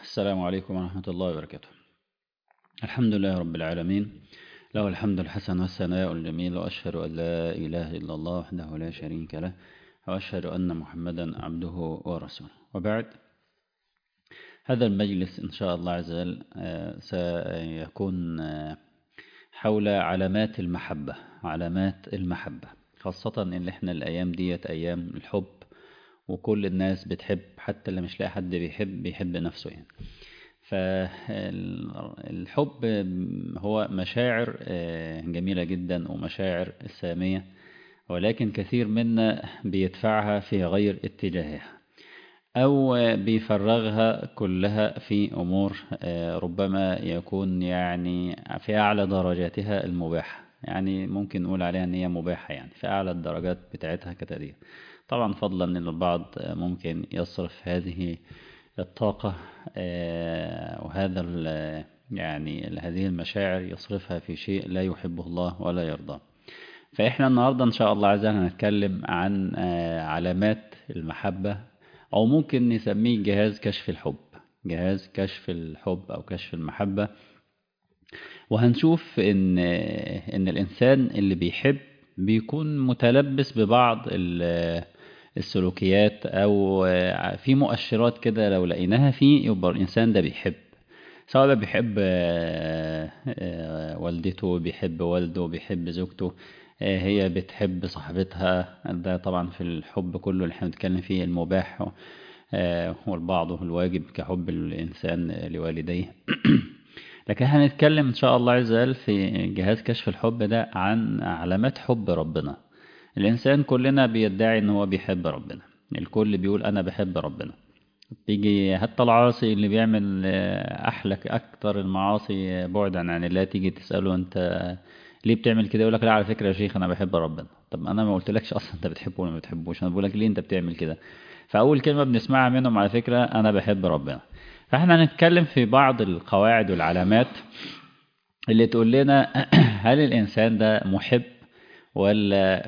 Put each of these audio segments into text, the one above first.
السلام عليكم ورحمة الله وبركاته الحمد لله رب العالمين له الحمد الحسن والثناء الجميل وأشهد أن لا إله إلا الله وحده لا شريك له وأشهد أن محمدا عبده ورسوله وبعد هذا المجلس إن شاء الله عز وجل سيكون حول علامات المحبة علامات المحبة خاصة إن إحنا الأيام ديت أيام الحب وكل الناس بتحب حتى اللي مش لاقي حد بيحب بيحب نفسه يعني فالحب هو مشاعر جميلة جدا ومشاعر سامية ولكن كثير منا بيدفعها في غير اتجاهها أو بيفرغها كلها في أمور ربما يكون يعني في أعلى درجاتها المباحة يعني ممكن نقول عليها أن هي مباحة يعني في أعلى الدرجات بتاعتها كتدين طبعا فضلا أن البعض ممكن يصرف هذه الطاقة وهذا يعني هذه المشاعر يصرفها في شيء لا يحبه الله ولا يرضاه فإحنا النهاردة إن شاء الله عز وجل هنتكلم عن علامات المحبة أو ممكن نسميه جهاز كشف الحب جهاز كشف الحب أو كشف المحبة وهنشوف إن إن الإنسان اللي بيحب بيكون متلبس ببعض السلوكيات أو في مؤشرات كده لو لقيناها فيه يبقى الإنسان ده بيحب سواء بقى بيحب والدته بيحب والده بيحب زوجته هي بتحب صاحبتها ده طبعا في الحب كله اللي احنا بنتكلم فيه المباح والبعض الواجب كحب الإنسان لوالديه لكن هنتكلم إن شاء الله عز وجل في جهاز كشف الحب ده عن علامات حب ربنا الإنسان كلنا بيدعي إن هو بيحب ربنا الكل بيقول أنا بحب ربنا تيجي حتى العاصي اللي بيعمل أحلك أكتر المعاصي بعدا عن الله تيجي تسأله أنت ليه بتعمل كده يقول لك لا على فكرة يا شيخ أنا بحب ربنا طب أنا ما قلتلكش أصلا أنت بتحبه ولا ما بتحبوش أنا بقول لك ليه أنت بتعمل كده فأول كلمة بنسمعها منهم على فكرة أنا بحب ربنا فاحنا هنتكلم في بعض القواعد والعلامات اللي تقول لنا هل الإنسان ده محب ولا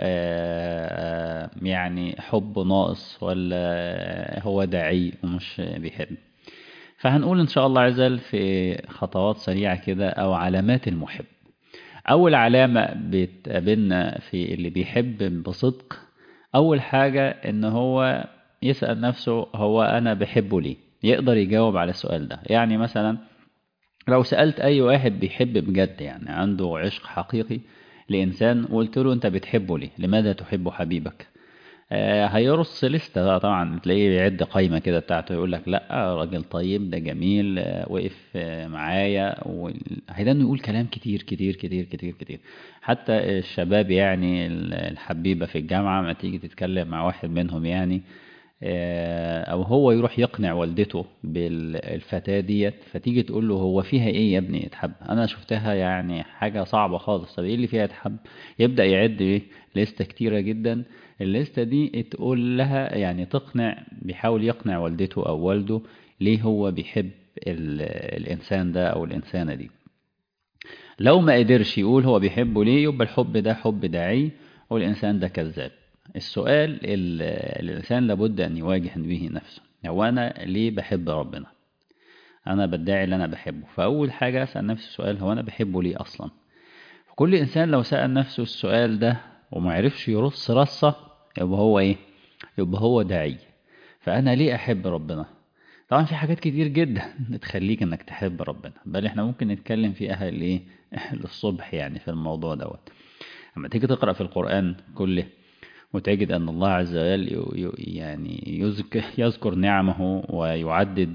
يعني حب ناقص ولا هو داعي ومش بيحب فهنقول إن شاء الله عز وجل في خطوات سريعة كده أو علامات المحب أول علامة بتقابلنا في اللي بيحب بصدق أول حاجة إن هو يسأل نفسه هو أنا بحبه ليه يقدر يجاوب على السؤال ده يعني مثلا لو سألت أي واحد بيحب بجد يعني عنده عشق حقيقي لإنسان وقلت له أنت بتحبه ليه لماذا تحب حبيبك آه هيرص لستة طبعا تلاقيه بيعد قايمة كده بتاعته يقول لك لا راجل طيب ده جميل آه وقف آه معايا هيدان يقول كلام كتير كتير كتير كتير كتير حتى الشباب يعني الحبيبة في الجامعة ما تيجي تتكلم مع واحد منهم يعني او هو يروح يقنع والدته بالفتاة ديت فتيجي تقول له هو فيها ايه يا ابني يتحب انا شفتها يعني حاجة صعبة خالص طب ايه اللي فيها يتحب يبدأ يعد ايه لستة كتيرة جدا الليستة دي تقول لها يعني تقنع بيحاول يقنع والدته او والده ليه هو بيحب الانسان ده او الانسانة دي لو ما قدرش يقول هو بيحبه ليه يبقى الحب ده حب داعي والانسان ده كذاب السؤال اللي الإنسان لابد أن يواجه به نفسه هو أنا ليه بحب ربنا أنا بدعي اللي أنا بحبه فأول حاجة أسأل نفسي السؤال هو أنا بحبه ليه أصلا كل إنسان لو سأل نفسه السؤال ده وما عرفش يرص رصة يبقى هو إيه يبقى هو داعي فأنا ليه أحب ربنا طبعا في حاجات كتير جدا تخليك انك تحب ربنا بل احنا ممكن نتكلم في اهل ايه الصبح يعني في الموضوع دوت لما تيجي تقرأ في القرآن كله وتجد أن الله عز وجل يعني يذكر نعمه ويعدد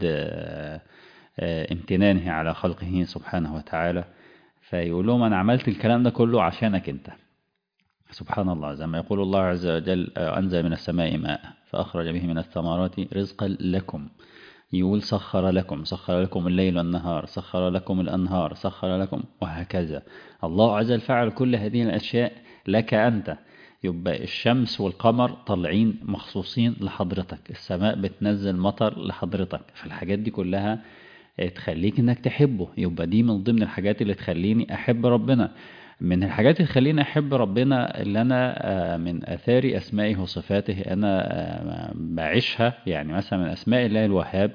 امتنانه على خلقه سبحانه وتعالى فيقول لهم أنا عملت الكلام ده كله عشانك أنت سبحان الله زي ما يقول الله عز وجل أنزل من السماء ماء فأخرج به من الثمرات رزقا لكم يقول سخر لكم سخر لكم الليل والنهار سخر لكم الأنهار سخر لكم وهكذا الله عز وجل فعل كل هذه الأشياء لك أنت يبقى الشمس والقمر طالعين مخصوصين لحضرتك السماء بتنزل مطر لحضرتك فالحاجات دي كلها تخليك انك تحبه يبقى دي من ضمن الحاجات اللي تخليني احب ربنا من الحاجات اللي تخليني احب ربنا اللي انا من اثار اسمائه وصفاته انا بعيشها يعني مثلا من اسماء الله الوهاب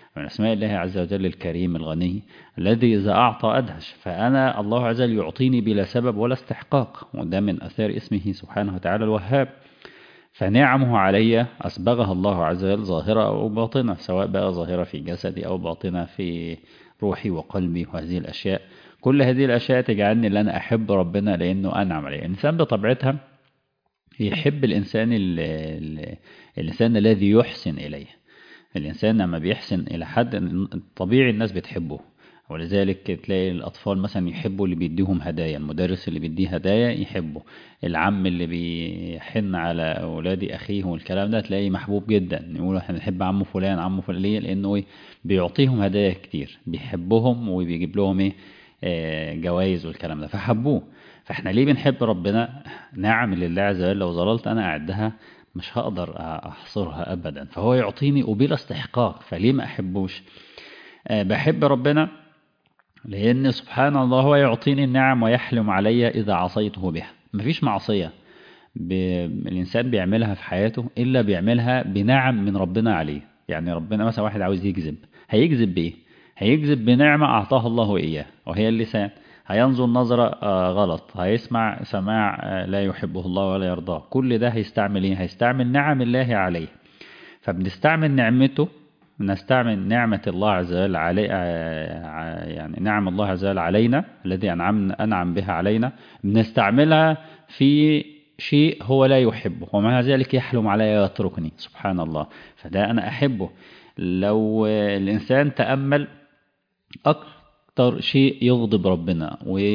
من أسماء الله عز وجل الكريم الغني الذي إذا أعطى أدهش فأنا الله عز وجل يعطيني بلا سبب ولا استحقاق وده من أثار اسمه سبحانه وتعالى الوهاب فنعمه علي أسبغها الله عز وجل ظاهرة أو باطنة سواء بقى ظاهرة في جسدي أو باطنة في روحي وقلبي وهذه الأشياء كل هذه الأشياء تجعلني أن أنا أحب ربنا لأنه أنعم علي الإنسان بطبيعتها يحب الإنسان ال ال الإنسان الذي يحسن إليه الإنسان لما بيحسن إلى حد طبيعي الناس بتحبه ولذلك تلاقي الأطفال مثلا يحبوا اللي بيديهم هدايا المدرس اللي بيديه هدايا يحبه العم اللي بيحن على أولاد أخيه والكلام ده تلاقيه محبوب جدا يقولوا احنا بنحب عمه فلان عمه فلان ليه لأنه إيه بيعطيهم هدايا كتير بيحبهم وبيجيب لهم إيه آه جوائز والكلام ده فحبوه فاحنا ليه بنحب ربنا نعم لله عز وجل لو ظللت أنا أعدها مش هقدر أحصرها أبدا فهو يعطيني وبلا استحقاق فليه ما أحبوش أه بحب ربنا لأن سبحان الله هو يعطيني النعم ويحلم علي إذا عصيته بها مفيش معصية ب... الإنسان بيعملها في حياته إلا بيعملها بنعم من ربنا عليه يعني ربنا مثلا واحد عاوز يكذب هيكذب بإيه هيكذب بنعمة أعطاها الله إياه وهي اللسان هينظر نظرة غلط هيسمع سماع لا يحبه الله ولا يرضاه كل ده هيستعمل ايه هيستعمل نعم الله عليه فبنستعمل نعمته نستعمل نعمة الله عز وجل علي يعني نعم الله عز وجل علينا الذي أنعم أنعم بها علينا بنستعملها في شيء هو لا يحبه ومع ذلك يحلم علي ويتركني سبحان الله فده أنا أحبه لو الإنسان تأمل أكثر أكتر شيء يغضب ربنا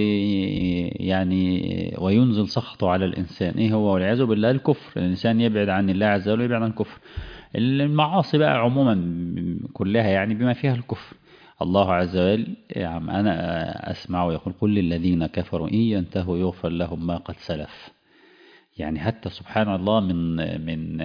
ويعني وينزل سخطه على الإنسان إيه هو والعياذ بالله الكفر الإنسان يبعد عن الله عز وجل ويبعد عن الكفر المعاصي بقى عموما كلها يعني بما فيها الكفر الله عز وجل يعني أنا أسمع ويقول قل للذين كفروا إن ينتهوا يغفر لهم ما قد سلف يعني حتى سبحان الله من من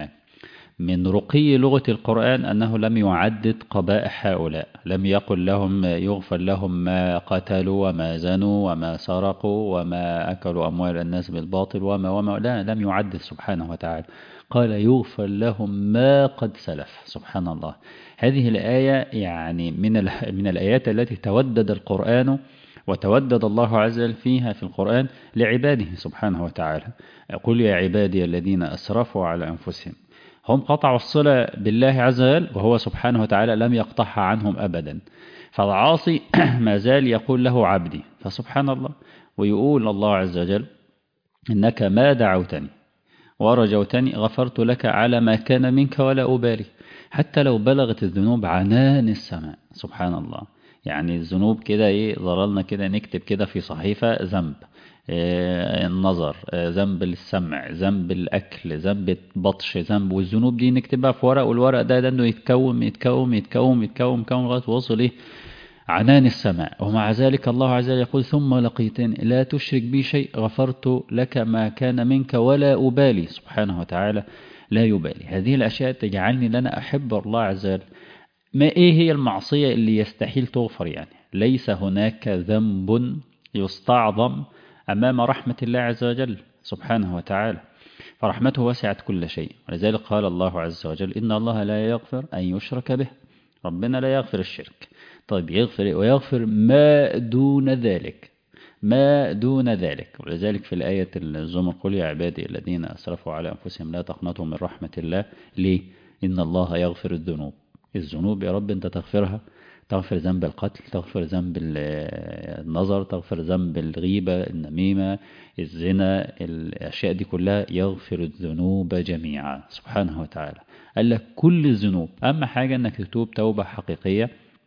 من رقي لغة القرآن أنه لم يعدد قبائح هؤلاء لم يقل لهم يغفر لهم ما قتلوا وما زنوا وما سرقوا وما أكلوا أموال الناس بالباطل وما وما لا لم يعدد سبحانه وتعالى قال يغفر لهم ما قد سلف سبحان الله هذه الآية يعني من من الآيات التي تودد القرآن وتودد الله عز وجل فيها في القرآن لعباده سبحانه وتعالى قل يا عبادي الذين أسرفوا على أنفسهم هم قطعوا الصلة بالله عز وجل وهو سبحانه وتعالى لم يقطعها عنهم أبدا فالعاصي ما زال يقول له عبدي فسبحان الله ويقول الله عز وجل إنك ما دعوتني ورجوتني غفرت لك على ما كان منك ولا أبالي حتى لو بلغت الذنوب عنان السماء سبحان الله يعني الذنوب كده ايه ظللنا كده نكتب كده في صحيفة ذنب النظر ذنب السمع ذنب الأكل ذنب البطش ذنب والذنوب دي نكتبها في ورق والورق ده ده انه يتكوم يتكوم يتكوم يتكوم يتكوم لغاية وصل ايه عنان السماء ومع ذلك الله عز وجل يقول ثم لقيتني لا تشرك بي شيء غفرت لك ما كان منك ولا أبالي سبحانه وتعالى لا يبالي هذه الأشياء تجعلني لنا أحب الله عز وجل ما إيه هي المعصية اللي يستحيل تغفر يعني ليس هناك ذنب يستعظم أمام رحمة الله عز وجل سبحانه وتعالى فرحمته وسعت كل شيء ولذلك قال الله عز وجل إن الله لا يغفر أن يشرك به ربنا لا يغفر الشرك طيب يغفر ويغفر ما دون ذلك ما دون ذلك ولذلك في الآية الزمر قل يا عبادي الذين أسرفوا على أنفسهم لا تقنطوا من رحمة الله ليه إن الله يغفر الذنوب الذنوب يا رب أنت تغفرها تغفر ذنب القتل تغفر ذنب النظر تغفر ذنب الغيبة النميمة الزنا الأشياء دي كلها يغفر الذنوب جميعا سبحانه وتعالى قال لك كل الذنوب أهم حاجة أنك تتوب توبة حقيقية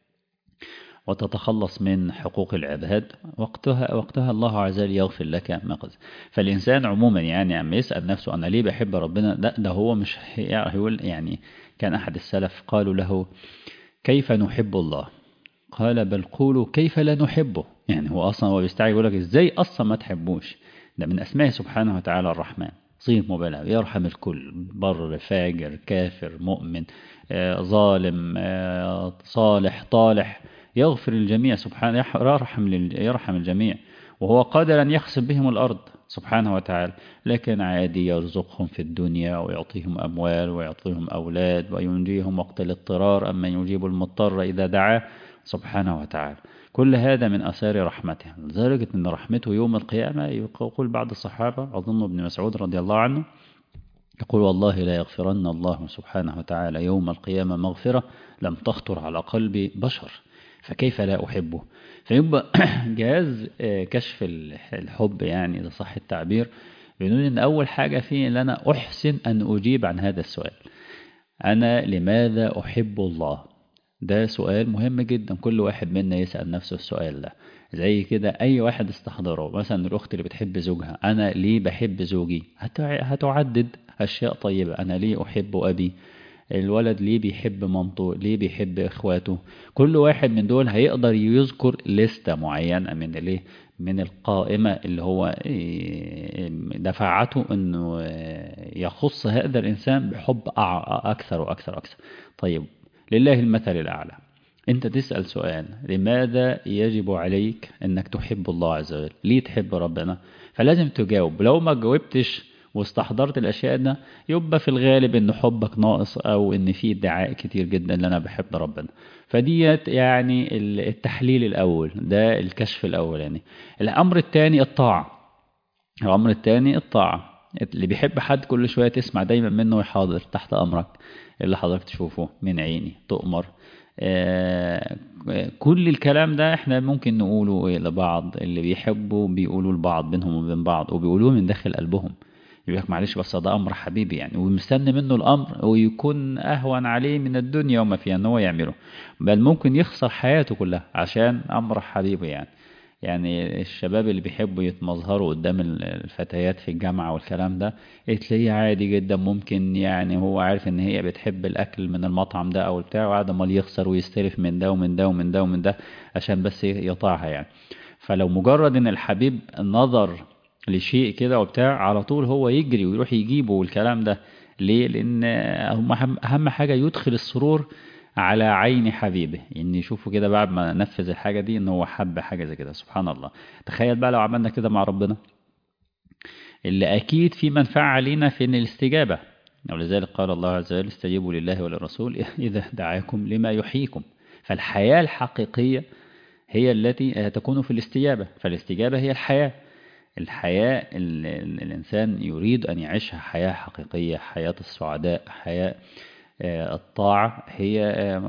وتتخلص من حقوق العباد وقتها وقتها الله عز وجل يغفر لك ما قد فالإنسان عموما يعني عم يسأل نفسه أنا ليه بحب ربنا ده, ده هو مش هيقول يعني كان أحد السلف قالوا له كيف نحب الله قال بل قولوا كيف لا نحبه يعني هو أصلا هو بيستعجب يقول لك إزاي أصلا ما تحبوش ده من أسماء سبحانه وتعالى الرحمن صيغ مبالغة يرحم الكل بر فاجر كافر مؤمن آه ظالم آه صالح طالح يغفر الجميع سبحانه يرحم يرحم الجميع وهو قادر أن يخسف بهم الأرض سبحانه وتعالى لكن عادي يرزقهم في الدنيا ويعطيهم أموال ويعطيهم أولاد وينجيهم وقت الاضطرار أما يجيب المضطر إذا دعاه سبحانه وتعالى كل هذا من أثار رحمته لدرجة أن رحمته يوم القيامة يقول بعض الصحابة أظن ابن مسعود رضي الله عنه يقول والله لا يغفرن الله سبحانه وتعالى يوم القيامة مغفرة لم تخطر على قلب بشر فكيف لا أحبه فيبقى جهاز كشف الحب يعني إذا صح التعبير بنقول إن أول حاجة فيه أن أنا أحسن أن أجيب عن هذا السؤال أنا لماذا أحب الله ده سؤال مهم جدا كل واحد منا يسأل نفسه السؤال ده زي كده أي واحد استحضره مثلا الأخت اللي بتحب زوجها أنا ليه بحب زوجي هتعدد أشياء طيبة أنا ليه أحب أبي الولد ليه بيحب مامته ليه بيحب إخواته كل واحد من دول هيقدر يذكر لستة معينة من الايه من القائمة اللي هو دفعته أنه يخص هذا الإنسان بحب أكثر وأكثر أكثر طيب لله المثل الأعلى أنت تسأل سؤال لماذا يجب عليك أنك تحب الله عز وجل ليه تحب ربنا فلازم تجاوب لو ما جاوبتش واستحضرت الأشياء ده يبقى في الغالب أن حبك ناقص أو أن في ادعاء كتير جدا أن أنا بحب ربنا فديت يعني التحليل الأول ده الكشف الأول يعني الأمر الثاني الطاعة الأمر الثاني الطاعة اللي بيحب حد كل شوية تسمع دايما منه يحاضر تحت أمرك اللي حضرتك تشوفه من عيني تؤمر آه كل الكلام ده احنا ممكن نقوله لبعض اللي بيحبوا بيقولوا لبعض بينهم وبين بعض وبيقولوه من داخل قلبهم يقول لك معلش بس ده امر حبيبي يعني ومستني منه الامر ويكون اهون عليه من الدنيا وما فيها ان هو يعمله بل ممكن يخسر حياته كلها عشان امر حبيبه يعني يعني الشباب اللي بيحبوا يتمظهروا قدام الفتيات في الجامعة والكلام ده تلاقيه عادي جدا ممكن يعني هو عارف ان هي بتحب الاكل من المطعم ده او بتاع وقاعد امال يخسر ويستلف من ده ومن ده ومن ده ومن ده عشان بس يطاعها يعني فلو مجرد ان الحبيب نظر لشيء كده وبتاع على طول هو يجري ويروح يجيبه والكلام ده ليه لان هم اهم حاجة يدخل السرور على عين حبيبه ان يشوفوا كده بعد ما نفذ الحاجة دي ان هو حب حاجة زي كده سبحان الله تخيل بقى لو عملنا كده مع ربنا اللي اكيد في منفعة علينا في الاستجابة ولذلك قال الله عز وجل استجيبوا لله وللرسول اذا دعاكم لما يحييكم فالحياة الحقيقية هي التي تكون في الاستجابة فالاستجابة هي الحياة الحياة الإنسان يريد أن يعيشها حياة حقيقية حياة السعداء حياة الطاعة هي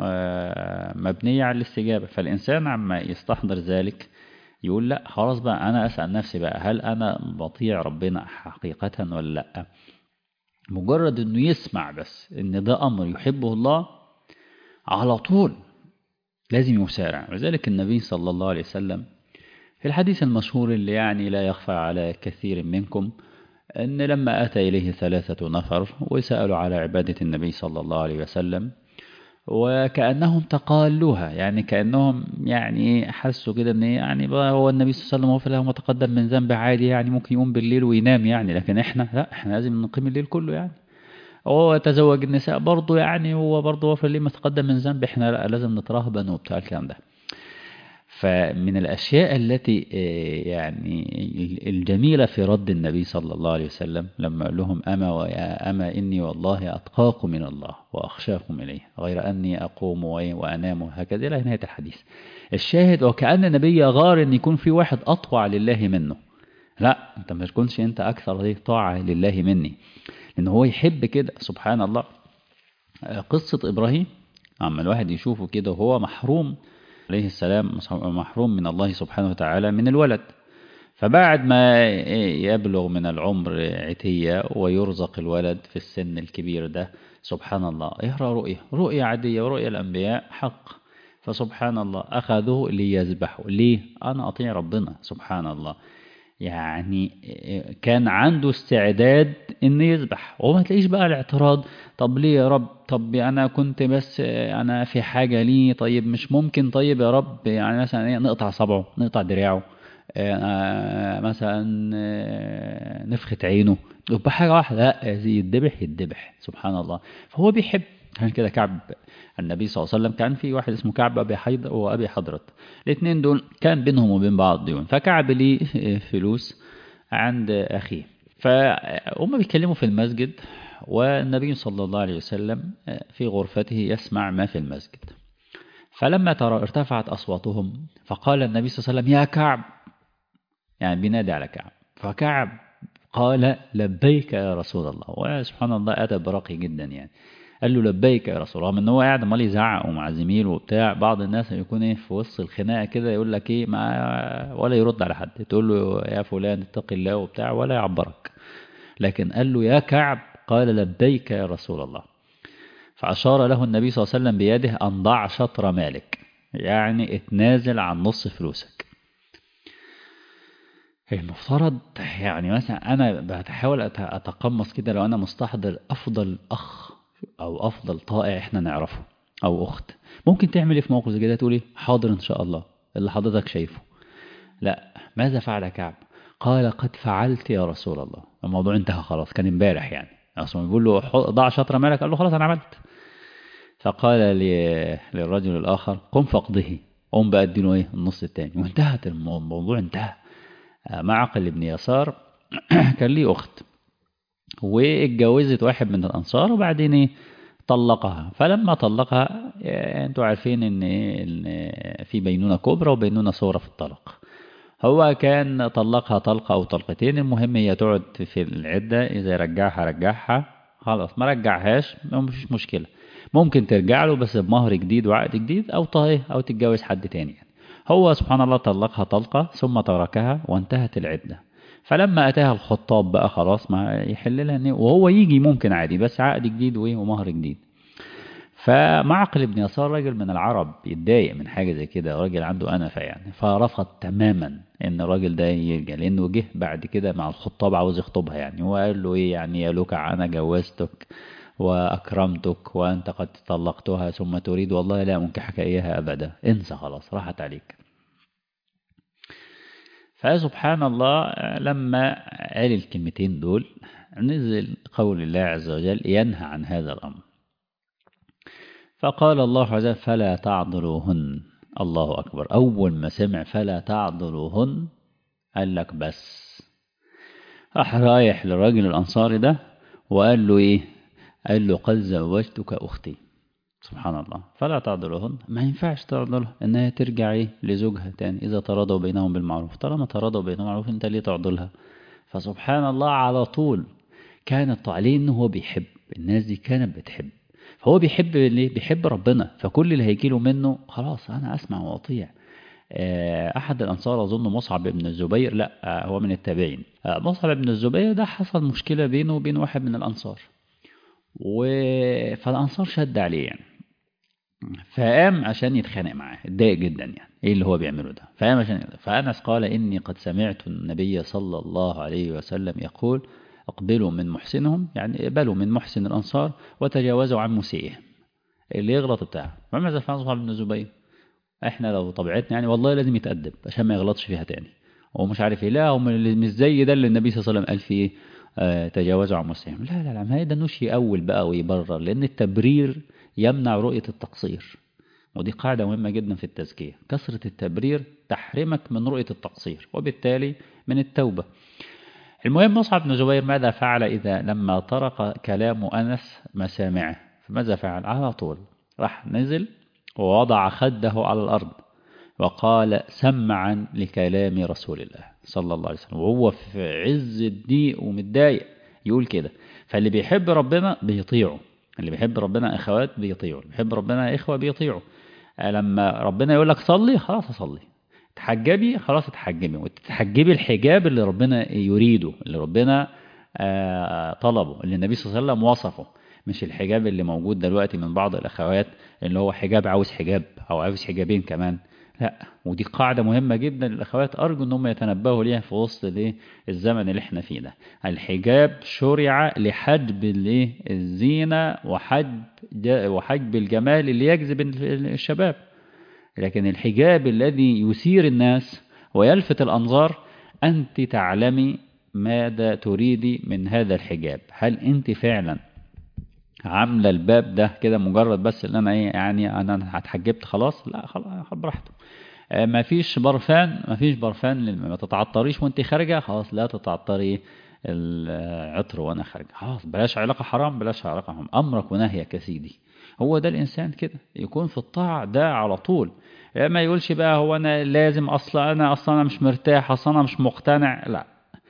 مبنية على الاستجابة فالإنسان عما يستحضر ذلك يقول لا خلاص بقى أنا أسأل نفسي بقى هل أنا بطيع ربنا حقيقة ولا لا مجرد أنه يسمع بس أن ده أمر يحبه الله على طول لازم يسارع ولذلك النبي صلى الله عليه وسلم في الحديث المشهور اللي يعني لا يخفى على كثير منكم أن لما أتى إليه ثلاثة نفر وسألوا على عبادة النبي صلى الله عليه وسلم وكأنهم تقالوها يعني كأنهم يعني حسوا كده أن يعني هو النبي صلى الله عليه وسلم غفر له ما تقدم من ذنب عادي يعني ممكن يقوم بالليل وينام يعني لكن إحنا لا إحنا لازم نقيم الليل كله يعني هو تزوج النساء برضه يعني هو برضه غفر ليه ما تقدم من ذنب إحنا لا لازم نترهبن وبتاع الكلام ده فمن الأشياء التي يعني الجميلة في رد النبي صلى الله عليه وسلم لما قال لهم أما ويا أما إني والله أتقاكم من الله وأخشاكم إليه غير أني أقوم وأنام هكذا إلى نهاية الحديث الشاهد وكأن النبي غار أن يكون في واحد أطوع لله منه لا أنت ما تكونش أنت أكثر طاعة لله مني لأن هو يحب كده سبحان الله قصة إبراهيم أما الواحد يشوفه كده وهو محروم عليه السلام محروم من الله سبحانه وتعالى من الولد فبعد ما يبلغ من العمر عتية ويرزق الولد في السن الكبير ده سبحان الله يرى رؤية رؤية عادية ورؤية الأنبياء حق فسبحان الله أخذوه ليذبحوا ليه أنا أطيع ربنا سبحان الله يعني كان عنده استعداد ان يذبح وما تلاقيش بقى الاعتراض طب ليه يا رب طب انا كنت بس انا في حاجة ليه طيب مش ممكن طيب يا رب يعني مثلا ايه نقطع صبعه نقطع دراعه مثلا نفخة عينه يبقى حاجة واحدة لا يتذبح يتذبح سبحان الله فهو بيحب عشان كده كعب النبي صلى الله عليه وسلم كان في واحد اسمه كعب أبي حيض وأبي حضرت الاثنين دول كان بينهم وبين بعض ديون فكعب ليه فلوس عند أخيه فهم بيتكلموا في المسجد والنبي صلى الله عليه وسلم في غرفته يسمع ما في المسجد فلما ترى ارتفعت أصواتهم فقال النبي صلى الله عليه وسلم يا كعب يعني بينادي على كعب فكعب قال لبيك يا رسول الله وسبحان الله أتى براقي جدا يعني قال له لبيك يا رسول الله من هو قاعد امال يزعق ومع زميله وبتاع بعض الناس يكون ايه في وسط الخناقه كده يقول لك ايه ما ولا يرد على حد تقول له يا فلان اتق الله وبتاع ولا يعبرك لكن قال له يا كعب قال لبيك يا رسول الله فأشار له النبي صلى الله عليه وسلم بيده أن ضع شطر مالك يعني اتنازل عن نص فلوسك المفترض يعني مثلا أنا بحاول أتقمص كده لو أنا مستحضر أفضل أخ أو أفضل طائع إحنا نعرفه أو أخت ممكن تعمل إيه في موقف زي كده تقولي حاضر إن شاء الله اللي حضرتك شايفه لا ماذا فعل كعب قال قد فعلت يا رسول الله الموضوع انتهى خلاص كان امبارح يعني اصلا بيقول له ضع شطر مالك قال له خلاص انا عملت فقال للرجل الاخر قم فاقضه قم بقى اديله ايه النص التاني وانتهت الموضوع انتهى معقل بن يسار كان ليه اخت واتجوزت واحد من الانصار وبعدين ايه طلقها فلما طلقها انتوا عارفين ان في بينونه كبرى وبينونه صغرى في الطلاق هو كان طلقها طلقة أو طلقتين المهم هي تقعد في العدة إذا رجعها رجعها خلاص ما رجعهاش مفيش مشكلة ممكن ترجع له بس بمهر جديد وعقد جديد أو طايه أو تتجوز حد تاني يعني. هو سبحان الله طلقها طلقة ثم تركها وانتهت العدة فلما أتاها الخطاب بقى خلاص ما يحل لها وهو يجي ممكن عادي بس عقد جديد ومهر جديد فمعقل بن يسار راجل من العرب يتضايق من حاجة زي كده راجل عنده أنفة يعني فرفض تماما إن الراجل ده يرجع لأنه جه بعد كده مع الخطاب عاوز يخطبها يعني وقال له إيه يعني يا لوكع أنا جوزتك وأكرمتك وأنت قد طلقتها ثم تريد والله لا منكحك إياها أبدا انسى خلاص راحت عليك فسبحان الله لما قال الكلمتين دول نزل قول الله عز وجل ينهى عن هذا الأمر فقال الله عز وجل فلا تعضلوهن الله أكبر أول ما سمع فلا تعضلوهن قال لك بس راح رايح للراجل الأنصاري ده وقال له إيه قال له قد زوجتك أختي سبحان الله فلا تعضلوهن ما ينفعش تعضلها إنها ترجع إيه لزوجها تاني إذا تراضوا بينهم بالمعروف طالما تراضوا بينهم بالمعروف أنت ليه تعضلها فسبحان الله على طول كانت عليه إنه هو بيحب الناس دي كانت بتحب هو بيحب ليه بيحب ربنا فكل اللي هيجي له منه خلاص انا اسمع واطيع احد الانصار اظن مصعب بن الزبير لا هو من التابعين مصعب بن الزبير ده حصل مشكله بينه وبين واحد من الانصار و... فالانصار شد عليه يعني فقام عشان يتخانق معاه اتضايق جدا يعني ايه اللي هو بيعمله ده فقام عشان فانس قال اني قد سمعت النبي صلى الله عليه وسلم يقول اقبلوا من محسنهم يعني اقبلوا من محسن الأنصار وتجاوزوا عن مسيئهم اللي يغلط بتاعه فماذا فعل صحاب بن الزبير احنا لو طبيعتنا يعني والله لازم يتأدب عشان ما يغلطش فيها تاني هو مش عارف ايه لا هم مش زي ده اللي النبي صلى الله عليه وسلم قال فيه آه تجاوزوا عن مسيئهم لا لا لا ما ده نوش يأول بقى ويبرر لأن التبرير يمنع رؤية التقصير ودي قاعدة مهمة جدا في التزكية كثرة التبرير تحرمك من رؤية التقصير وبالتالي من التوبة المهم مصعب بن زبير ماذا فعل إذا لما طرق كلام أنس مسامعه فماذا فعل على طول راح نزل ووضع خده على الأرض وقال سمعا لكلام رسول الله صلى الله عليه وسلم وهو في عز الضيق ومتضايق يقول كده فاللي بيحب ربنا بيطيعه اللي بيحب ربنا أخوات بيطيعوا اللي بيحب ربنا إخوة بيطيعوا لما ربنا يقول لك صلي خلاص أصلي تحجبي خلاص اتحجبي وتتحجبي الحجاب اللي ربنا يريده اللي ربنا آه طلبه اللي النبي صلى الله عليه وسلم وصفه مش الحجاب اللي موجود دلوقتي من بعض الأخوات اللي هو حجاب عاوز حجاب أو عاوز حجابين كمان لا ودي قاعدة مهمة جدا للأخوات أرجو أنهم يتنبهوا ليها في وسط الزمن اللي احنا فيه ده الحجاب شرع لحجب الزينة وحجب, وحجب الجمال اللي يجذب الشباب لكن الحجاب الذي يثير الناس ويلفت الأنظار أنت تعلمي ماذا تريدي من هذا الحجاب هل أنت فعلا عاملة الباب ده كده مجرد بس اللي أنا إيه يعني أنا اتحجبت خلاص لا خلاص براحته آه، مفيش برفان مفيش برفان لل- ما تتعطريش وانت خارجه خلاص لا تتعطري العطر وانا خارجه خلاص بلاش علاقه حرام بلاش علاقه حرام امرك ونهيك يا سيدي هو ده الانسان كده يكون في الطاعه ده على طول ما يقولش بقى هو انا لازم اصلا انا اصلا انا مش مرتاح اصلا انا مش مقتنع لا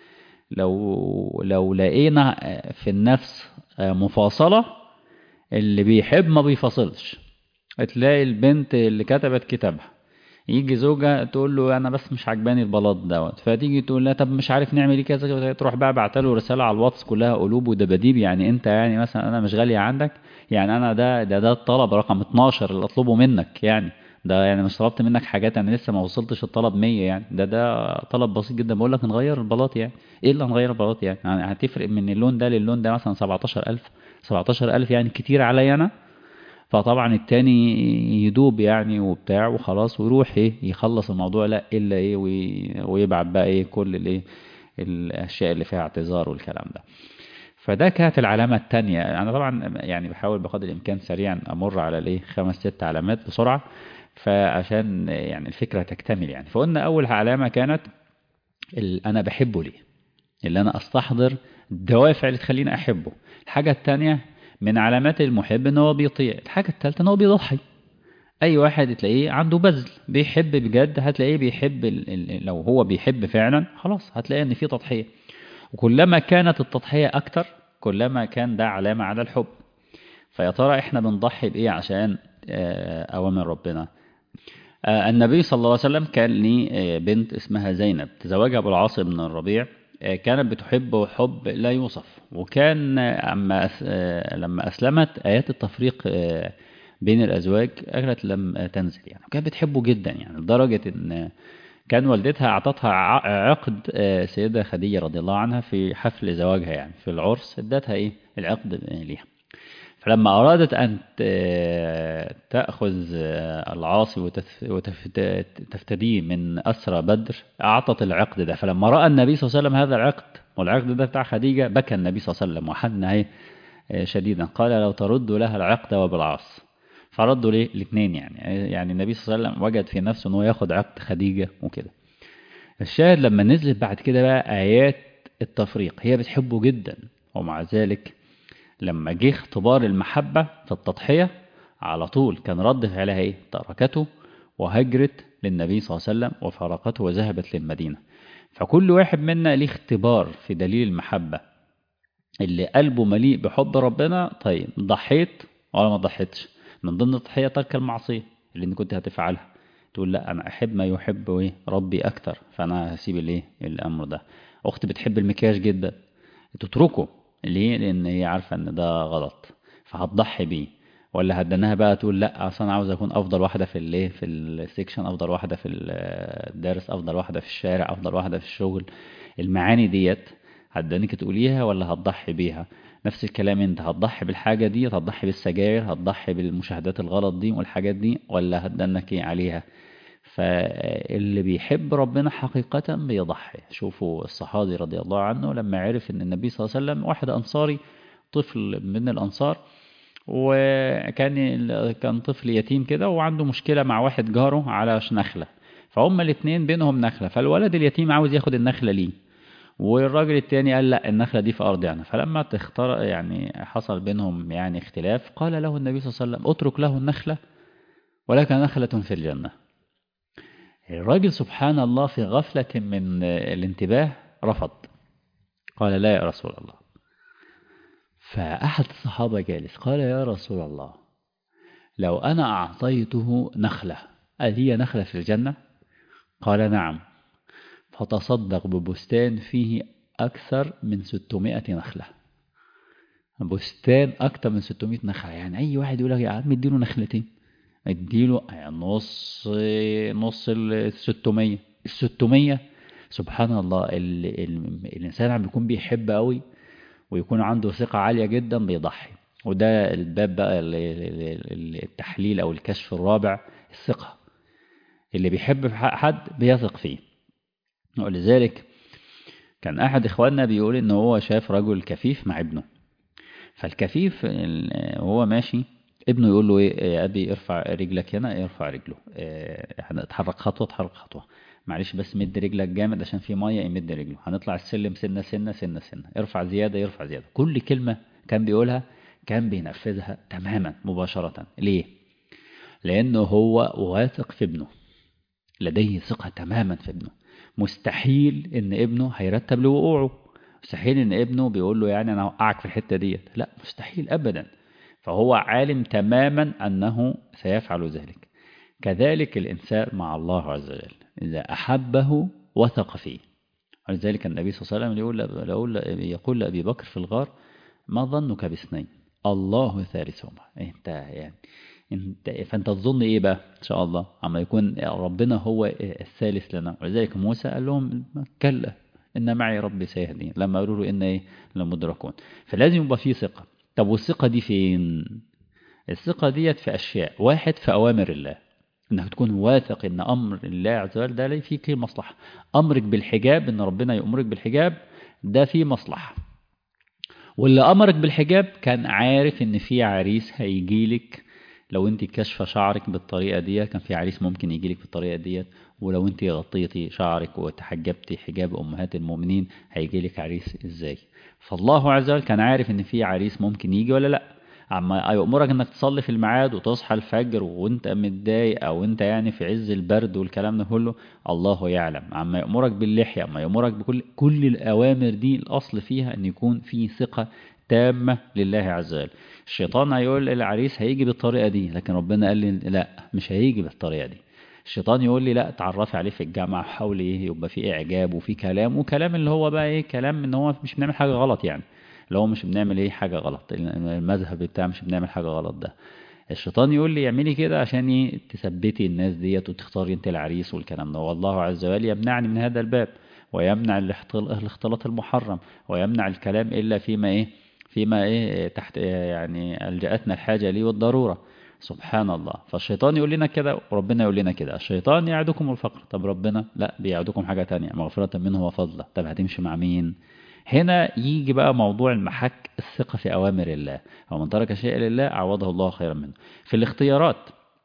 لو لو لقينا في النفس مفاصله اللي بيحب ما بيفاصلش تلاقي البنت اللي كتبت كتابها يجي زوجها تقول له انا بس مش عجباني البلاط دوت فتيجي تقول لها طب مش عارف نعمل ايه كذا كذا تروح بقى بعت له رساله على الواتس كلها قلوب ودباديب يعني انت يعني مثلا انا مش غاليه عندك يعني انا ده ده ده الطلب رقم 12 اللي اطلبه منك يعني ده يعني مش طلبت منك حاجات انا لسه ما وصلتش الطلب 100 يعني ده ده طلب بسيط جدا بقول لك نغير البلاط يعني ايه اللي هنغير البلاط يعني, يعني هتفرق من اللون ده للون ده مثلا 17000 17000 يعني كتير عليا انا فطبعا التاني يدوب يعني وبتاع وخلاص ويروح ايه يخلص الموضوع لا الا ايه وي- ويبعت بقى ايه كل الايه الاشياء اللي فيها اعتذار والكلام ده فده كانت العلامة التانية أنا طبعا يعني بحاول بقدر الإمكان سريعا أمر على الإيه خمس ست علامات بسرعة فعشان يعني الفكرة تكتمل يعني فقلنا أول علامة كانت ال- أنا بحبه ليه اللي أنا أستحضر الدوافع اللي تخليني أحبه الحاجة التانية من علامات المحب إن هو بيطيع الحاجة التالتة إن هو بيضحي أي واحد تلاقيه عنده بذل بيحب بجد هتلاقيه بيحب ال- ال- لو هو بيحب فعلا خلاص هتلاقي إن في تضحية وكلما كانت التضحية أكتر كلما كان ده علامة على الحب فيا ترى إحنا بنضحي بإيه عشان آه، أوامر ربنا آه، النبي صلى الله عليه وسلم كان ليه آه، بنت اسمها زينب تزوجها أبو العاص بن الربيع آه، كانت بتحبه حب لا يوصف وكان آه، أما أس- آه، لما أسلمت آيات التفريق آه، بين الأزواج كانت لم تنزل يعني وكانت بتحبه جدا يعني لدرجة إن كان والدتها أعطتها ع- عقد آه، سيدة خديجة رضي الله عنها في حفل زواجها يعني في العرس ادتها إيه العقد ليها فلما أرادت أن ت- تأخذ العاصي وتفتديه من أسرى بدر أعطت العقد ده فلما رأى النبي صلى الله عليه وسلم هذا العقد والعقد ده بتاع خديجة بكى النبي صلى الله عليه وسلم وحن إيه شديدا قال لو ترد لها العقد وبالعاص فردوا ليه الاثنين يعني يعني النبي صلى الله عليه وسلم وجد في نفسه أنه ياخد عقد خديجة وكده الشاهد لما نزلت بعد كده بقى آيات التفريق هي بتحبه جدا ومع ذلك لما جه اختبار المحبة في التضحية على طول كان رد فعلها ايه تركته وهجرت للنبي صلى الله عليه وسلم وفارقته وذهبت للمدينة فكل واحد منا ليه اختبار في دليل المحبة اللي قلبه مليء بحب ربنا طيب ضحيت ولا ما ضحيتش من ضمن التضحية ترك المعصية اللي انت كنت هتفعلها تقول لا انا احب ما يحب ايه ربي اكتر فانا هسيب الايه الامر ده اختي بتحب المكياج جدا تتركه ليه لان هي عارفه ان ده غلط فهتضحي بيه ولا هتدناها بقى تقول لا اصل انا عاوز اكون افضل واحده في الايه في السكشن افضل واحده في الدرس افضل واحده في الشارع افضل واحده في الشغل المعاني ديت هتدنيك تقوليها ولا هتضحي بيها نفس الكلام انت هتضحي بالحاجه دي هتضحي بالسجاير هتضحي بالمشاهدات الغلط دي والحاجات دي ولا هتدنك ايه عليها فاللي بيحب ربنا حقيقة بيضحي شوفوا الصحابي رضي الله عنه لما عرف ان النبي صلى الله عليه وسلم واحد انصاري طفل من الانصار وكان كان طفل يتيم كده وعنده مشكلة مع واحد جاره على نخلة فهم الاثنين بينهم نخلة فالولد اليتيم عاوز ياخد النخلة ليه والراجل التاني قال لا النخلة دي في أرضنا فلما تختار يعني حصل بينهم يعني اختلاف قال له النبي صلى الله عليه وسلم اترك له النخلة ولك نخلة في الجنة الراجل سبحان الله في غفلة من الانتباه رفض قال لا يا رسول الله فأحد الصحابة جالس قال يا رسول الله لو أنا أعطيته نخلة هي نخلة في الجنة قال نعم فتصدق ببستان فيه أكثر من 600 نخلة بستان أكثر من 600 نخلة يعني أي واحد يقول لك يا عم اديله نخلتين اديله يعني نص نص ال 600 ال 600 سبحان الله ال ال الانسان عم بيكون بيحب قوي ويكون عنده ثقة عالية جدا بيضحي وده الباب بقى التحليل او الكشف الرابع الثقة اللي بيحب حد بيثق فيه ولذلك كان احد اخواننا بيقول ان هو شاف رجل كفيف مع ابنه فالكفيف وهو ماشي ابنه يقول له ايه يا ابي ارفع رجلك هنا يرفع رجله إيه هنتحرك خطوه اتحرك خطوه معلش بس مد رجلك جامد عشان في ميه يمد رجله هنطلع السلم سنه سنه سنه سنه ارفع زياده يرفع زياده كل كلمه كان بيقولها كان بينفذها تماما مباشره ليه لانه هو واثق في ابنه لديه ثقه تماما في ابنه مستحيل ان ابنه هيرتب لوقوعه مستحيل ان ابنه بيقول له يعني انا هوقعك في الحته ديت لا مستحيل ابدا فهو عالم تماما انه سيفعل ذلك كذلك الانسان مع الله عز وجل اذا احبه وثق فيه ولذلك النبي صلى الله عليه وسلم يقول يقول يقول لابي بكر في الغار ما ظنك باثنين الله ثالثهما انت يعني انت فانت تظن ايه بقى ان شاء الله اما يكون ربنا هو الثالث لنا ولذلك موسى قال لهم كلا ان معي ربي سيهدين لما قالوا له ان ايه لمدركون فلازم يبقى في ثقه طب والثقه دي فين الثقه ديت في اشياء واحد في اوامر الله انك تكون واثق ان امر الله عز وجل ده فيه فيه مصلحه امرك بالحجاب ان ربنا يامرك بالحجاب ده فيه مصلحه واللي امرك بالحجاب كان عارف ان في عريس هيجيلك لو انت كاشفه شعرك بالطريقه دي كان في عريس ممكن يجيلك بالطريقه ديت ولو انت غطيتي شعرك وتحجبتي حجاب امهات المؤمنين هيجيلك عريس ازاي فالله عز وجل كان عارف ان في عريس ممكن يجي ولا لا اما يأمرك انك تصلي في الميعاد وتصحى الفجر وانت متضايق او انت يعني في عز البرد والكلام ده كله الله يعلم اما يأمرك باللحية اما يأمرك بكل كل الاوامر دي الاصل فيها ان يكون في ثقة تامة لله عز وجل الشيطان هيقول العريس هيجي بالطريقة دي لكن ربنا قال لي لا مش هيجي بالطريقة دي الشيطان يقول لي لا تعرفي عليه في الجامعة حاول ايه يبقى في اعجاب وفي كلام وكلام اللي هو بقى ايه كلام ان هو مش بنعمل حاجة غلط يعني اللي هو مش بنعمل ايه حاجة غلط المذهب بتاع مش بنعمل حاجة غلط ده الشيطان يقول لي اعملي كده عشان ايه تثبتي الناس ديت وتختاري انت العريس والكلام ده والله عز وجل يمنعني من هذا الباب ويمنع الاختلاط المحرم ويمنع الكلام الا فيما ايه فيما ايه تحت يعني الجأتنا الحاجة ليه والضرورة سبحان الله فالشيطان يقول لنا كده وربنا يقول لنا كده الشيطان يعدكم الفقر طب ربنا لا بيعدكم حاجة تانية مغفرة منه وفضله طب هتمشي مع مين هنا يجي بقى موضوع المحك الثقة في أوامر الله أو من ترك شيئا لله عوضه الله خيرا منه في الاختيارات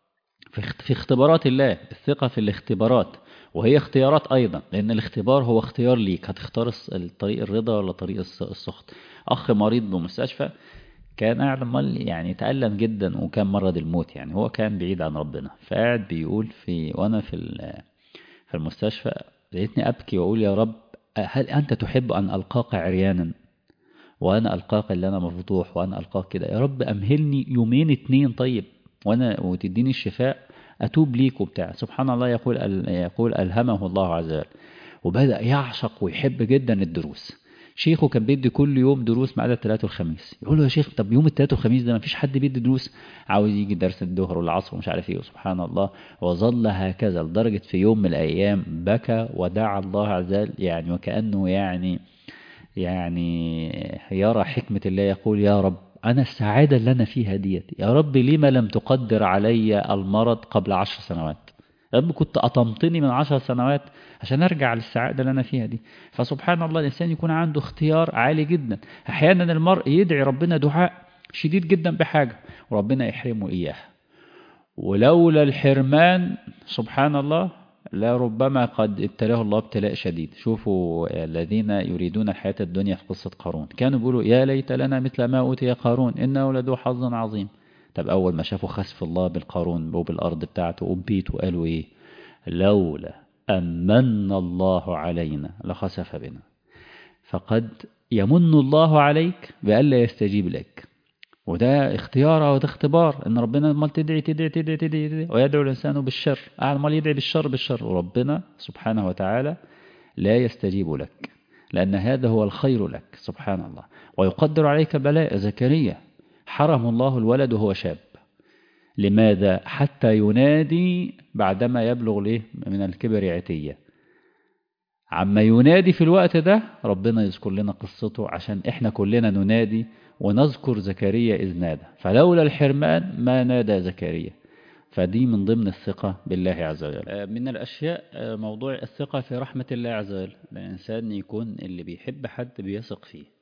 في اختبارات الله الثقة في الاختبارات وهي اختيارات أيضا لأن الاختبار هو اختيار ليك هتختار الطريق الرضا ولا طريق السخط أخ مريض بمستشفى كان قاعد عمال يعني تألم جدا وكان مرض الموت يعني هو كان بعيد عن ربنا فقاعد بيقول في وأنا في في المستشفى لقيتني أبكي وأقول يا رب هل أنت تحب أن ألقاك عريانا وأنا ألقاك اللي أنا مفضوح وأنا ألقاك كده يا رب أمهلني يومين اتنين طيب وأنا وتديني الشفاء أتوب ليك وبتاع سبحان الله يقول يقول ألهمه الله عز وجل وبدأ يعشق ويحب جدا الدروس شيخه كان بيدي كل يوم دروس ما عدا الثلاث والخميس يقول له يا شيخ طب يوم الثلاث والخميس ده ما فيش حد بيدي دروس عاوز يجي درس الظهر والعصر ومش عارف ايه سبحان الله وظل هكذا لدرجة في يوم من الأيام بكى ودعا الله عز وجل يعني وكأنه يعني يعني يرى حكمة الله يقول يا رب أنا السعادة اللي أنا فيها ديت يا رب لما لم تقدر علي المرض قبل عشر سنوات يا رب كنت أطمتني من عشر سنوات عشان أرجع للسعادة اللي أنا فيها دي فسبحان الله الإنسان يكون عنده اختيار عالي جدا أحيانا المرء يدعي ربنا دعاء شديد جدا بحاجة وربنا يحرمه إياها ولولا الحرمان سبحان الله لربما قد ابتلاه الله ابتلاء شديد شوفوا الذين يريدون الحياة الدنيا في قصة قارون كانوا بيقولوا يا ليت لنا مثل ما أوتي قارون إنه لذو حظ عظيم طب أول ما شافوا خسف الله بالقارون وبالأرض بتاعته وبيت وقالوا إيه لولا أمن الله علينا لخسف بنا فقد يمن الله عليك بألا يستجيب لك وده اختيار وده اختبار ان ربنا امال تدعي تدعي تدعي تدعي, تدعي ويدعو الانسان بالشر امال يدعي بالشر بالشر وربنا سبحانه وتعالى لا يستجيب لك لان هذا هو الخير لك سبحان الله ويقدر عليك بلاء زكريا حرم الله الولد وهو شاب لماذا حتى ينادي بعدما يبلغ له من الكبر عتية عما ينادي في الوقت ده ربنا يذكر لنا قصته عشان احنا كلنا ننادي ونذكر زكريا إذ نادى فلولا الحرمان ما نادى زكريا فدي من ضمن الثقة بالله عز وجل من الأشياء موضوع الثقة في رحمة الله عز وجل الإنسان يكون اللي بيحب حد بيثق فيه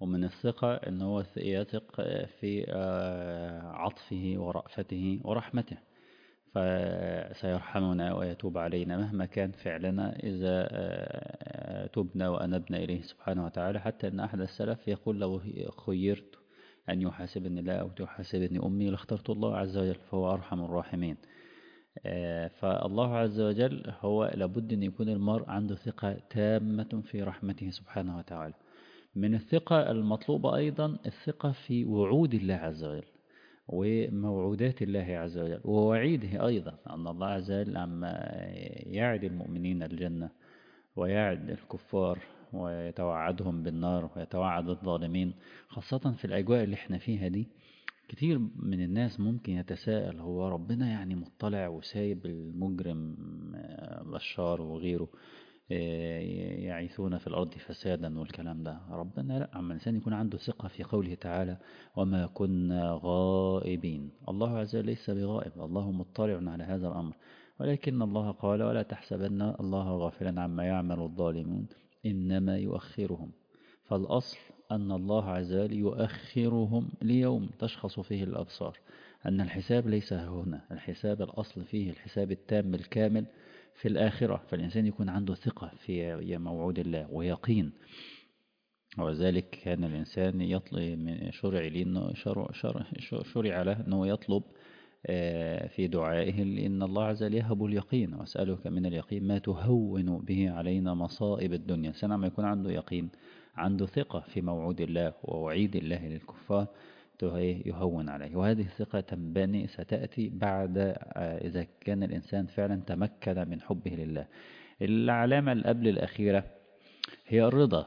ومن الثقة أن هو يثق في عطفه ورأفته ورحمته فسيرحمنا ويتوب علينا مهما كان فعلنا إذا تبنا وأنبنا إليه سبحانه وتعالى حتى أن أحد السلف يقول لو خيرت أن يحاسبني الله أو تحاسبني أمي لاخترت الله عز وجل فهو أرحم الراحمين فالله عز وجل هو لابد أن يكون المرء عنده ثقة تامة في رحمته سبحانه وتعالى من الثقة المطلوبة أيضا الثقة في وعود الله عز وجل وموعودات الله عز وجل ووعيده أيضا أن الله عز وجل عما يعد المؤمنين الجنة ويعد الكفار ويتوعدهم بالنار ويتوعد الظالمين خاصة في الأجواء اللي احنا فيها دي كتير من الناس ممكن يتساءل هو ربنا يعني مطلع وسايب المجرم بشار وغيره يعيثون في الأرض فسادا والكلام ده ربنا لا عما الإنسان يكون عنده ثقة في قوله تعالى وما كنا غائبين الله عز وجل ليس بغائب الله مطلع على هذا الأمر ولكن الله قال ولا تحسبن الله غافلا عما يعمل الظالمون إنما يؤخرهم فالأصل أن الله عز وجل يؤخرهم ليوم تشخص فيه الأبصار أن الحساب ليس هنا الحساب الأصل فيه الحساب التام الكامل في الآخرة فالإنسان يكون عنده ثقة في موعود الله ويقين وذلك كان الإنسان يطلب من شرع لأنه شرع, شرع, شرع له أنه يطلب في دعائه لأن الله عز وجل يهب اليقين وأسألك من اليقين ما تهون به علينا مصائب الدنيا سنة ما يكون عنده يقين عنده ثقة في موعود الله ووعيد الله للكفار يهون عليه وهذه الثقة تنبني ستأتي بعد إذا كان الإنسان فعلا تمكن من حبه لله العلامة اللي قبل الأخيرة هي الرضا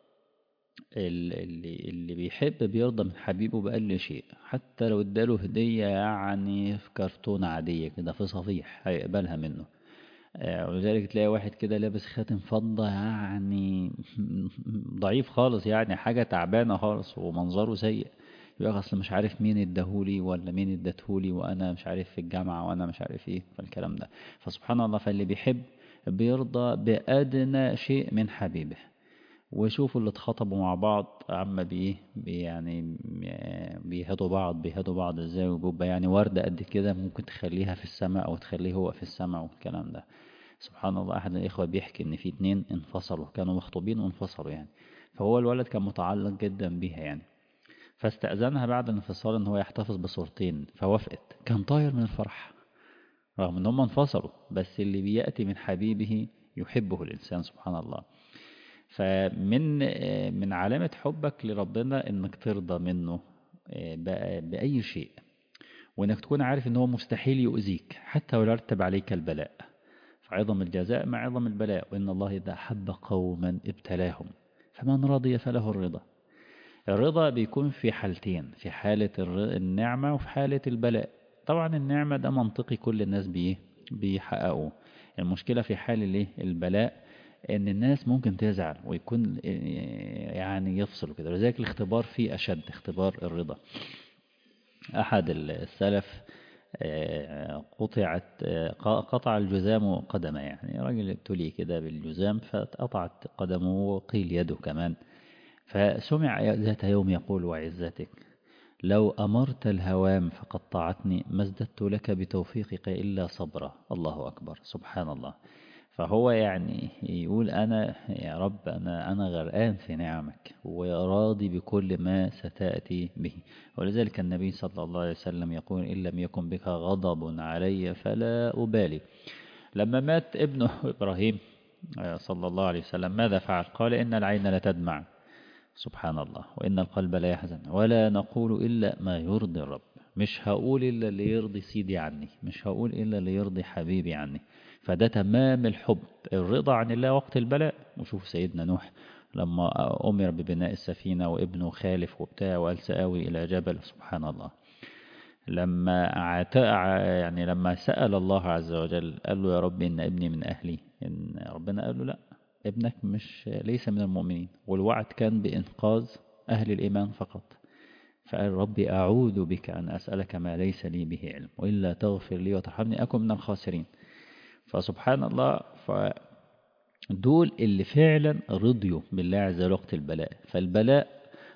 اللي, اللي بيحب بيرضى من حبيبه بأقل شيء حتى لو اداله هدية يعني في كرتونة عادية كده في صفيح هيقبلها منه ولذلك تلاقي واحد كده لابس خاتم فضة يعني ضعيف خالص يعني حاجة تعبانة خالص ومنظره سيء يقول اصل مش عارف مين اداهولي ولا مين ادتهولي وانا مش عارف في الجامعة وانا مش عارف ايه فالكلام ده فسبحان الله فاللي بيحب بيرضى بأدنى شيء من حبيبه وشوفوا اللي اتخطبوا مع بعض عما بيه بي يعني بيهدوا بعض بيهدوا بعض ازاي وبيبقى يعني وردة قد كده ممكن تخليها في السماء او تخليه هو في السماء والكلام ده سبحان الله احد الاخوة بيحكي ان في اتنين انفصلوا كانوا مخطوبين وانفصلوا يعني فهو الولد كان متعلق جدا بيها يعني فاستأذنها بعد الانفصال ان هو يحتفظ بصورتين فوافقت كان طاير من الفرح رغم ان هم انفصلوا بس اللي بيأتي من حبيبه يحبه الإنسان سبحان الله فمن من علامة حبك لربنا انك ترضى منه بأي شيء وانك تكون عارف ان هو مستحيل يؤذيك حتى ولو رتب عليك البلاء فعظم الجزاء مع عظم البلاء وان الله اذا حب قوما ابتلاهم فمن رضي فله الرضا الرضا بيكون في حالتين في حالة النعمة وفي حالة البلاء طبعا النعمة ده منطقي كل الناس بيه بيحققوه المشكلة في حال الايه البلاء ان الناس ممكن تزعل ويكون يعني يفصلوا كده ولذلك الاختبار فيه اشد اختبار الرضا احد السلف قطعت قطع الجزام قدمه يعني راجل ابتلي كده بالجزام فاتقطعت قدمه وقيل يده كمان فسمع ذات يوم يقول وعزتك لو أمرت الهوام فقطعتني ما ازددت لك بتوفيقك إلا صبرا الله أكبر سبحان الله فهو يعني يقول أنا يا رب أنا, أنا غرقان في نعمك وراضي بكل ما ستأتي به ولذلك النبي صلى الله عليه وسلم يقول إن لم يكن بك غضب علي فلا أبالي لما مات ابنه إبراهيم صلى الله عليه وسلم ماذا فعل قال إن العين لتدمع سبحان الله وإن القلب لا يحزن ولا نقول إلا ما يرضي الرب مش هقول إلا اللي يرضي سيدي عني مش هقول إلا اللي يرضي حبيبي عني فده تمام الحب الرضا عن الله وقت البلاء وشوف سيدنا نوح لما أمر ببناء السفينة وابنه خالف وبتاع وقال سآوي إلى جبل سبحان الله لما يعني لما سأل الله عز وجل قال له يا رب إن ابني من أهلي إن ربنا قال له لا ابنك مش ليس من المؤمنين والوعد كان بإنقاذ أهل الإيمان فقط فقال ربي أعوذ بك أن أسألك ما ليس لي به علم وإلا تغفر لي وترحمني أكن من الخاسرين فسبحان الله فدول اللي فعلا رضيوا بالله عز وجل وقت البلاء فالبلاء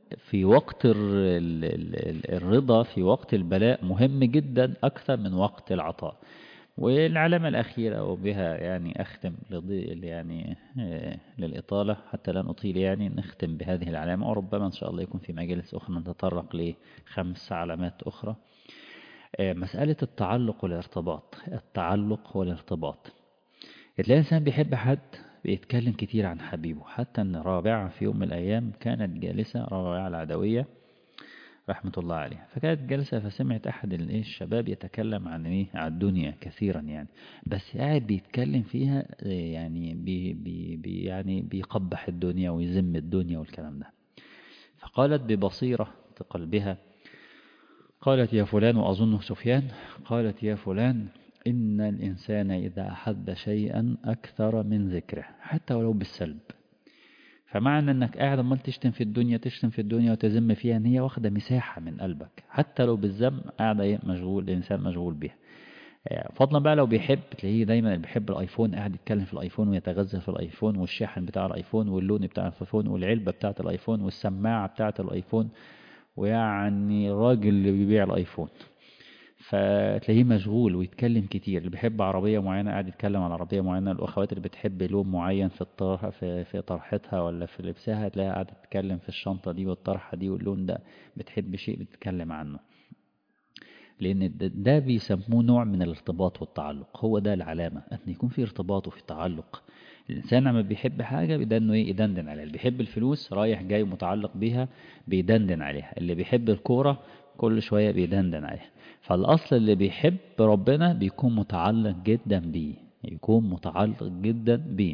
في وقت الرضا في وقت البلاء مهم جدا أكثر من وقت العطاء والعلامة الأخيرة وبها يعني أختم يعني للإطالة حتى لا نطيل يعني نختم بهذه العلامة وربما إن شاء الله يكون في مجلس أخرى نتطرق لخمس علامات أخرى مسألة التعلق والارتباط التعلق والارتباط تلاقي الإنسان بيحب حد بيتكلم كتير عن حبيبه حتى أن رابعة في يوم من الأيام كانت جالسة رابعة العدوية رحمة الله عليها فكانت جالسة فسمعت أحد الشباب يتكلم عن إيه عن الدنيا كثيرا يعني بس قاعد بيتكلم فيها يعني بي بي بي يعني بيقبح الدنيا ويذم الدنيا والكلام ده فقالت ببصيرة قلبها قالت يا فلان وأظنه سفيان قالت يا فلان إن الإنسان إذا أحب شيئا أكثر من ذكره حتى ولو بالسلب فمعنى انك قاعد امال تشتم في الدنيا تشتم في الدنيا وتذم فيها ان هي واخده مساحه من قلبك حتى لو بالذم قاعد ايه مشغول الانسان مشغول بيها فضلا بقى لو بيحب تلاقيه دايما اللي بيحب الايفون قاعد يتكلم في الايفون ويتغزل في الايفون والشاحن بتاع الايفون واللون بتاع الايفون والعلبه بتاعه الايفون والسماعه بتاعه الايفون ويعني الراجل اللي بيبيع الايفون فتلاقيه مشغول ويتكلم كتير اللي بيحب عربية معينة قاعد يتكلم عن عربية معينة الأخوات اللي بتحب لون معين في الطرح في, في طرحتها ولا في لبسها تلاقيها قاعدة تتكلم في الشنطة دي والطرحة دي واللون ده بتحب شيء بتتكلم عنه لأن ده بيسموه نوع من الارتباط والتعلق هو ده العلامة أن يكون في ارتباط وفي تعلق الإنسان لما بيحب حاجة بيبدأ إنه إيه يدندن عليها اللي بيحب الفلوس رايح جاي متعلق بيها بيدندن عليها اللي بيحب الكورة كل شوية بيدندن عليها فالأصل اللي بيحب ربنا بيكون متعلق جدا بيه يكون متعلق جدا بيه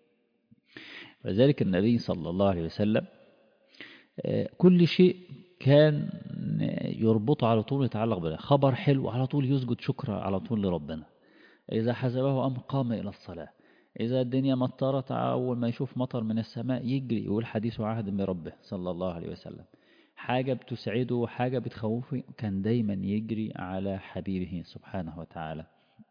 وذلك النبي صلى الله عليه وسلم كل شيء كان يربطه على طول يتعلق بالله خبر حلو على طول يسجد شكرا على طول لربنا إذا حزبه أمر قام إلى الصلاة إذا الدنيا مطرت أول ما يشوف مطر من السماء يجري يقول حديث عهد بربه صلى الله عليه وسلم حاجة بتسعده وحاجة بتخوفه كان دايما يجري على حبيبه سبحانه وتعالى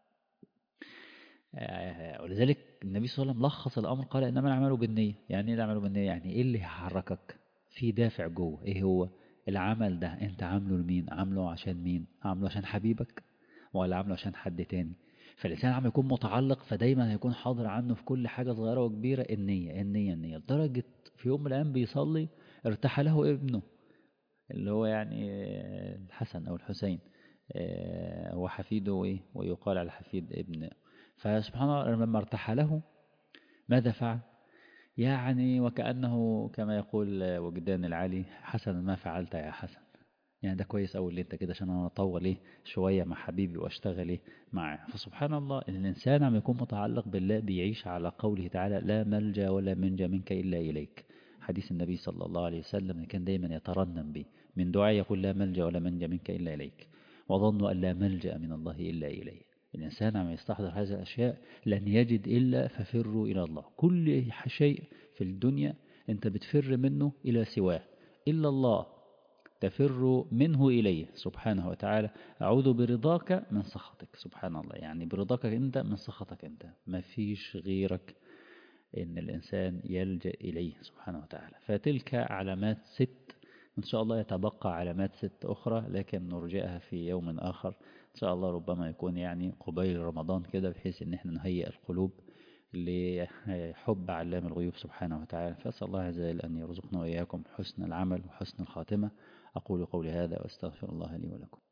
ولذلك النبي صلى الله عليه وسلم لخص الأمر قال إنما الأعمال بالنية يعني إيه الأعمال بالنية يعني إيه اللي هيحركك في دافع جوه إيه هو العمل ده أنت عامله لمين عامله عشان مين عامله عشان حبيبك ولا عامله عشان حد تاني فالإنسان عم يكون متعلق فدايما هيكون حاضر عنه في كل حاجة صغيرة وكبيرة النية النية النية لدرجة في يوم من الأيام بيصلي ارتاح له ابنه اللي هو يعني الحسن أو الحسين هو حفيده إيه ويقال على حفيد ابن فسبحان الله لما ارتاح له ماذا فعل يعني وكأنه كما يقول وجدان العالي حسن ما فعلت يا حسن يعني ده كويس أوي اللي انت كده عشان انا اطول ايه شوية مع حبيبي واشتغل ايه معاه فسبحان الله ان الانسان عم يكون متعلق بالله بيعيش على قوله تعالى لا ملجا ولا منجا منك الا اليك حديث النبي صلى الله عليه وسلم كان دايما يترنم به من دعاء يقول لا ملجا ولا منجا منك الا اليك وظنوا ان لا ملجا من الله الا اليه الانسان عم يستحضر هذه الاشياء لن يجد الا ففروا الى الله كل شيء في الدنيا انت بتفر منه الى سواه الا الله تفر منه إليه سبحانه وتعالى أعوذ برضاك من سخطك سبحان الله يعني برضاك أنت من سخطك أنت ما فيش غيرك إن الإنسان يلجأ إليه سبحانه وتعالى فتلك علامات ست إن شاء الله يتبقى علامات ست أخرى لكن نرجئها في يوم آخر إن شاء الله ربما يكون يعني قبيل رمضان كده بحيث إن احنا نهيئ القلوب لحب علام الغيوب سبحانه وتعالى فأسأل الله عز وجل أن يرزقنا وإياكم حسن العمل وحسن الخاتمة أقول قولي هذا وأستغفر الله لي ولكم